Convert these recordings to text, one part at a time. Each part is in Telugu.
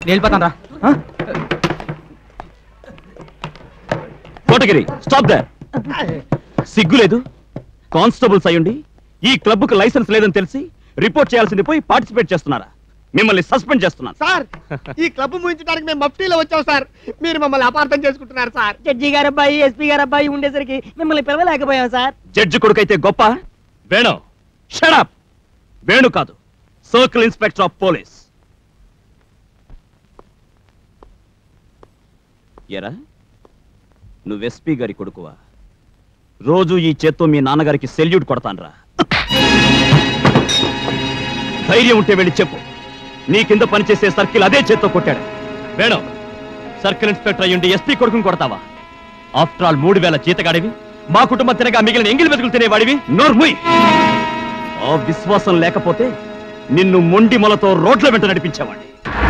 నేను వెళ్ళిపోతాను రా కోటగిరి స్టాప్ దే సిగ్గు లేదు కానిస్టేబుల్స్ అయ్యుండి ఈ క్లబ్ కు లైసెన్స్ లేదని తెలిసి రిపోర్ట్ చేయాల్సింది పోయి పార్టిసిపేట్ చేస్తున్నారా మిమ్మల్ని సస్పెండ్ చేస్తున్నాను సార్ ఈ క్లబ్ ముగించడానికి మేము మఫ్టీలో వచ్చాం సార్ మీరు మమ్మల్ని అపార్థం చేసుకుంటున్నారు సార్ జడ్జి గారు అబ్బాయి ఎస్పీ గారు అబ్బాయి ఉండేసరికి మిమ్మల్ని పిలవలేకపోయాం సార్ జడ్జి కొడుకైతే గొప్ప వేణు షడప్ వేణు కాదు సర్కిల్ ఇన్స్పెక్టర్ ఆఫ్ పోలీస్ ఎరా నువ్వు ఎస్పీ గారి కొడుకువా రోజు ఈ చేత్తో మీ నాన్నగారికి సెల్యూట్ కొడతాన్రా ధైర్యం ఉంటే వెళ్ళి చెప్పు నీ కింద పనిచేసే సర్కిల్ అదే చేత్తో కొట్టాడు వేణు సర్కిల్ ఇన్స్పెక్టర్ అయ్యుండి ఎస్పీ కొడుకుని కొడతావా ఆఫ్టర్ ఆల్ మూడు వేల జీతగాడివి మా కుటుంబం తినగా మిగిలిన ఎంగిలి మెతుకులు తినేవాడివి నోర్ముయ్ ఆ విశ్వాసం లేకపోతే నిన్ను మొండి మొలతో రోడ్ల వెంట నడిపించేవాడిని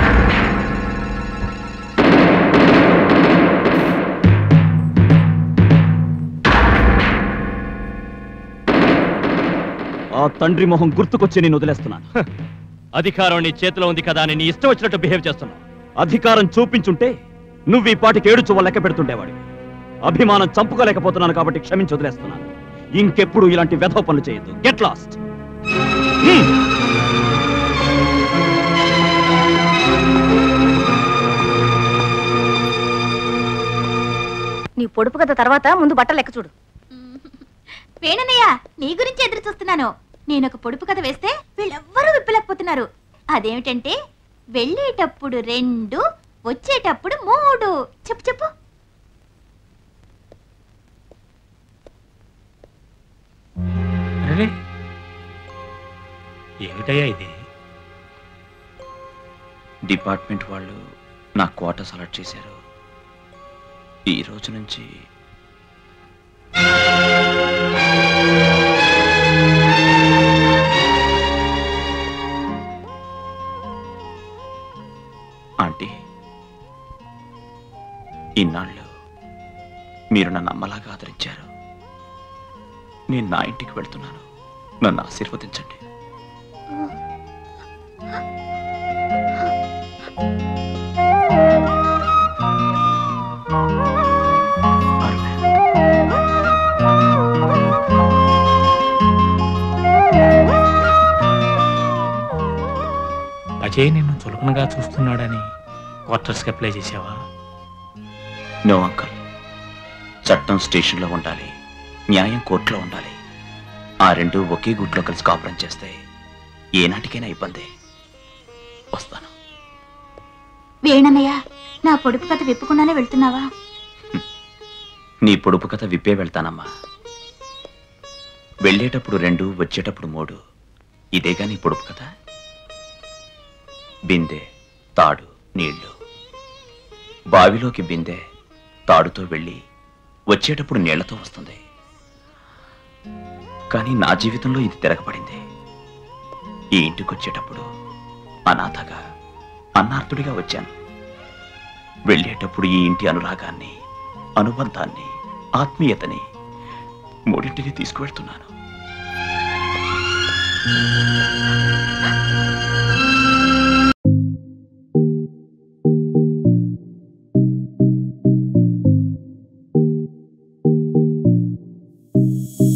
ఆ తండ్రి మొహం గుర్తుకొచ్చి నేను వదిలేస్తున్నాను హ, అధికారం నీ చేతిలో ఉంది కదా అని నీ ఇష్టం వచ్చినట్టు బిహేవ్ చేస్తున్నావు అధికారం చూపించుంటే నువ్వు ఈ పాటికి ఏడు చువ్వ లెక్క పెడుతుండేవాడివి అభిమానం చంపుకోలేకపోతున్నాను కాబట్టి క్షమించి వదిలేస్తున్నాను ఇంకెప్పుడు ఇలాంటి వెధవ పనులు చేయొద్దు గెట్ లాస్ట్ నీ పొడుపు కథ తర్వాత ముందు బట్టలు లెక్క చూడు వేణనయ్య నీ గురించి ఎదురు చూస్తున్నాను నేను ఒక పొడుపు కథ వేస్తే వీళ్ళెవ్వరూ విప్పలేకపోతున్నారు అదేమిటంటే వెళ్ళేటప్పుడు రెండు వచ్చేటప్పుడు మూడు చెప్పు చెప్పు అరే ఏమిటయ్యా ఇది డిపార్ట్మెంట్ వాళ్ళు నా క్వార్టర్స్ అలర్ట్ చేశారు ఈ రోజు నుంచి ఆంటీ ఇన్నాళ్ళు మీరు నన్ను అమ్మలాగా ఆదరించారు నేను నా ఇంటికి వెళ్తున్నాను నన్ను ఆశీర్వదించండి అజయ్ నిన్ను చులకనగా చూస్తున్నాడని క్వార్టర్స్కి అప్లై చేసావా నో అంకల్ చట్టం స్టేషన్లో ఉండాలి న్యాయం కోర్టులో ఉండాలి ఆ రెండు ఒకే గుట్లో కలిసి కాపురం చేస్తే ఏనాటికైనా ఇబ్బంది వస్తాను వేణనయ్య నా పొడుపు కథ విప్పకుండానే వెళ్తున్నావా నీ పొడుపు కథ విప్పే వెళ్తానమ్మా వెళ్ళేటప్పుడు రెండు వచ్చేటప్పుడు మూడు ఇదేగా నీ పొడుపు కథ బిందె తాడు నీళ్లు బావిలోకి బిందె తాడుతో వెళ్ళి వచ్చేటప్పుడు నీళ్లతో వస్తుంది కానీ నా జీవితంలో ఇది తిరగబడింది ఈ ఇంటికి వచ్చేటప్పుడు అనాథగా అన్నార్థుడిగా వచ్చాను వెళ్ళేటప్పుడు ఈ ఇంటి అనురాగాన్ని అనుబంధాన్ని ఆత్మీయతని మూడింటిని తీసుకువెళ్తున్నాను